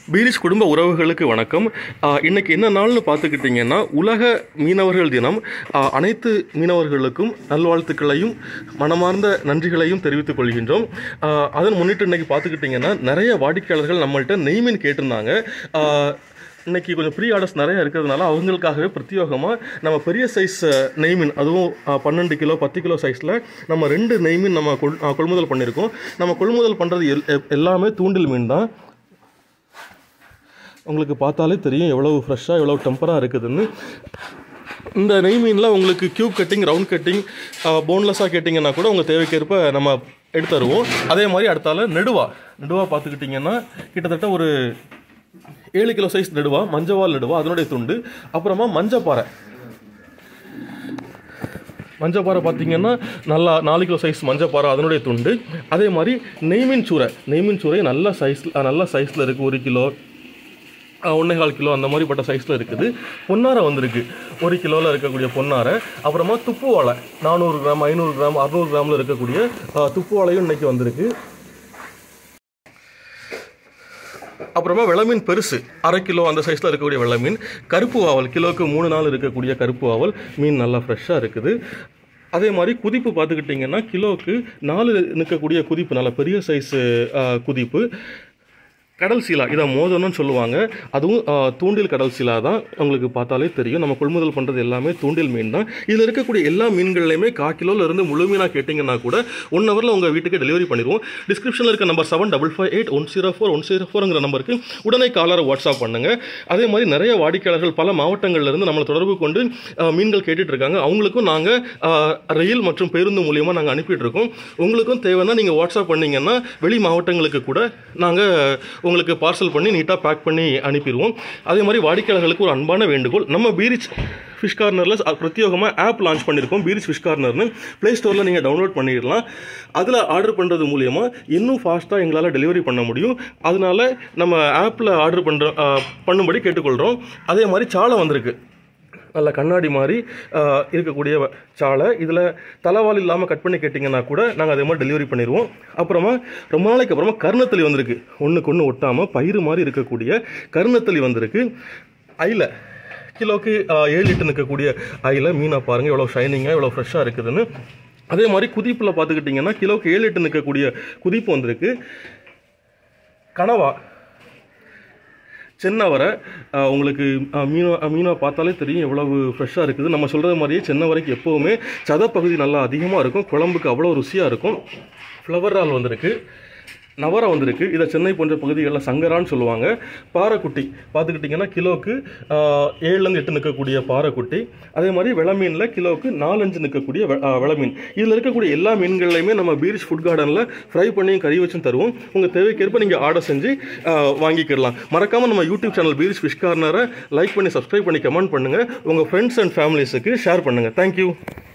பீரிஷ் குடும்ப உறவுகளுக்கு வணக்கம் ஆஹ் இன்னைக்கு என்ன நாள்னு பார்த்துக்கிட்டிங்கன்னா உலக மீனவர்கள் தினம் ஆஹ் அனைத்து மீனவர்களுக்கும் நல்வாழ்த்துக்களையும் மனமார்ந்த நன்றிகளையும் தெரிவித்துக் கொள்கின்றோம் ஆஹ் அதன் முன்னிட்டு இன்னைக்கு பார்த்துக்கிட்டிங்கன்னா நிறைய வாடிக்கையாளர்கள் நம்மள்ட்ட நெய்மீன் கேட்டிருந்தாங்க ஆஹ் இன்னைக்கு கொஞ்சம் ப்ரீ ஆர்டர்ஸ் நிறைய இருக்கிறதுனால அவங்களுக்காகவே பிரத்யேகமாக நம்ம பெரிய சைஸ் நெய்மீன் அதுவும் ஆஹ், பன்னெண்டு கிலோ பத்து கிலோ சைஸில் நம்ம ரெண்டு நெய்மீன் நம்ம கொள் ஆஹ், கொள்முதல் பண்ணியிருக்கோம் நம்ம கொள்முதல் பண்ணுறது எல் எ- எல்லாமே தூண்டில் மீன் தான் உங்களுக்கு பார்த்தாலே தெரியும் எவ்வளவு ஃப்ரெஷ்ஷாக எவ்வளோ டெம்பராக இருக்குதுன்னு இந்த நெய் மீனில் உங்களுக்கு கியூப் கட்டிங் ரவுண்ட் கட்டிங் போன்லெஸ்ஸாக கேட்டிங்கன்னா கூட உங்கள் தேவைக்கேற்ப நம்ம எடுத்து தருவோம் அதே மாதிரி அடுத்தால நெடுவா நெடுவா பார்த்துக்கிட்டிங்கன்னா கிட்டத்தட்ட ஒரு ஏழு கிலோ சைஸ் நெடுவா மஞ்சவால் நெடுவா அதனுடைய துண்டு அப்புறமா மஞ்சப்பாறை மஞ்சப்பாறை பார்த்தீங்கன்னா நல்லா நாலு கிலோ சைஸ் மஞ்சப்பாறை அதனுடைய துண்டு அதே மாதிரி நெய்மீன் சூறை நெய்மீன் சூறை நல்ல சைஸ் நல்ல சைஸில் இருக்குது ஒரு கிலோ ஒன்றே கால் கிலோ அந்த மாதிரிப்பட்ட சைஸில் இருக்குது பொன்னாரை வந்திருக்கு ஒரு கிலோவில் இருக்கக்கூடிய பொன்னாரை அப்புறமா துப்பு வாழை நானூறு கிராம் ஐநூறு கிராம் அறநூறு கிராமில் இருக்கக்கூடிய அஹ், துப்பு வாழையும் இன்னைக்கு வந்திருக்கு அப்புறமா வெள்ளமீன் பெருசு அரை கிலோ அந்த சைஸில் இருக்கக்கூடிய வெள்ளமீன் கருப்பு வாவல் கிலோவுக்கு மூணு நாள் இருக்கக்கூடிய கருப்பு வாவல் மீன் நல்லா ஃப்ரெஷ்ஷாக இருக்குது அதே மாதிரி குதிப்பு பார்த்துக்கிட்டிங்கன்னா கிலோவுக்கு நாலு நிற்கக்கூடிய குதிப்பு நல்ல பெரிய சைஸு குதிப்பு கடல் சீலா இதை மோதனம்னு சொல்லுவாங்க அதுவும் ஆ, தூண்டில் கடல் சீலா தான் உங்களுக்கு பார்த்தாலே தெரியும் நம்ம கொள்முதல் பண்ணுறது எல்லாமே தூண்டில் மீன் தான் இதில் இருக்கக்கூடிய எல்லா மீன்கள்லையுமே கா கிலோல இருந்து முழு மீனாக கேட்டிங்கன்னா கூட ஒன் ஹவரில் உங்கள் வீட்டுக்கு டெலிவரி பண்ணிடுவோம் டிஸ்கிரிப்ஷனில் இருக்க number seven double five eight one zero four one zero ஃபோருங்கிற நம்பருக்கு உடனே காலரை வாட்ஸ்அப் பண்ணுங்கள் அதே மாதிரி நிறைய வாடிக்கையாளர்கள் பல மாவட்டங்கள்ல இருந்து நம்மளை தொடர்பு கொண்டு ஆ, மீன்கள் கேட்டுட்டு இருக்காங்க அவங்களுக்கும் நாங்கள் ரயில் மற்றும் பேருந்து மூலியமாக நாங்கள் அனுப்பிட்டு இருக்கோம் உங்களுக்கும் தேவைன்னா நீங்கள் வாட்ஸ்அப் பண்ணீங்கன்னா வெளி மாவட்டங்களுக்கு கூட நாங்கள் உங்களுக்கு பார்சல் பண்ணி நீட்டாக பேக் பண்ணி அனுப்பிடுவோம் அதே மாதிரி வாடிக்கையாளர்களுக்கு ஒரு அன்பான வேண்டுகோள் நம்ம பீரிச் ஃபிஷ் கார்னரில் பிரத்யேகமாக ஆப் லான்ச் பண்ணியிருக்கோம் பீரிச் ஃபிஷ் கார்னர்னு ப்ளே ஸ்டோரில் நீங்கள் டவுன்லோட் பண்ணிடலாம் அதில் ஆர்டர் பண்ணுறது மூலியமா இன்னும் ஃபாஸ்ட்டாக எங்களால் டெலிவரி பண்ண முடியும் அதனால நம்ம ஆப்பில் ஆர்டர் பண்ணுற பண்ணும்படி கேட்டுக்கொள்கிறோம் அதே மாதிரி சாலை வந்திருக்கு நல்ல கண்ணாடி மாதிரி ஆஹ், இருக்கக்கூடிய வ- சாலை இதில் தலைவால் இல்லாமல் கட் பண்ணி கேட்டிங்கன்னா கூட நாங்கள் அதே மாதிரி டெலிவரி பண்ணிடுவோம் அப்புறமா ரொம்ப நாளைக்கு அப்புறமா கருணத்தளி வந்திருக்கு ஒன்றுக்கு ஒன்று ஒட்டாமல் பயிறு மாதிரி இருக்கக்கூடிய கருணத்தளி வந்திருக்கு ஐல கிலோக்கு ஆஹ், ஏழு லிட்டர் நிற்கக்கூடிய ஐல மீனை பாருங்கள் எவ்வளோ ஷைனிங்காக எவ்வளோ ஃப்ரெஷ்ஷாக இருக்குதுன்னு அதே மாதிரி குதிப்பில் பார்த்துக்கிட்டிங்கன்னா கிலோக்கு ஏழு லிட்டர் நிற்கக்கூடிய குதிப்பு வந்திருக்கு கனவா சென்னவரை அஹ், உங்களுக்கு அஹ், மீனை அஹ், மீனை பார்த்தாலே தெரியும் எவ்வளவு ஃப்ரெஷ்ஷாக இருக்குது நம்ம சொல்கிறது மாதிரியே சென்னவரைக்கு எப்போவுமே சதப்பகுதி நல்லா அதிகமாக இருக்கும் குழம்புக்கு அவ்வளோ ருசியாக இருக்கும் ஃப்ளவர் ரால் வந்திருக்கு நவரை வந்திருக்கு இதை சென்னை போன்ற பகுதிகளில் சங்கரான்னு சொல்லுவாங்க பாறைக்குட்டி பார்த்துக்கிட்டிங்கன்னா கிலோவுக்கு ஆஹ், ஏழுலேருந்து எட்டு நிற்கக்கூடிய பாறைக்குட்டி அதே மாதிரி விளமீனில் கிலோவுக்கு நாலஞ்சு நிற்கக்கூடிய வெ- ஆஹ், விளமீன் இதில் இருக்கக்கூடிய எல்லா மீன்கள்லையுமே நம்ம பீரிஷ் ஃபுட் கார்டனில் ஃப்ரை பண்ணியும் கறி வச்சும் தருவோம் உங்கள் தேவைக்கேற்ப நீங்கள் ஆர்டர் செஞ்சு ஆஹ், வாங்கிக்கிடலாம் மறக்காமல் நம்ம யூடியூப் சேனல் பீரிஷ் ஃபிஷ் கார்னரை லைக் பண்ணி சப்ஸ்கிரைப் பண்ணி கமெண்ட் பண்ணுங்கள் உங்கள் ஃப்ரெண்ட்ஸ் அண்ட் ஃபேமிலிஸுக்கு ஷேர் பண்ணுங்கள் தேங்க்யூ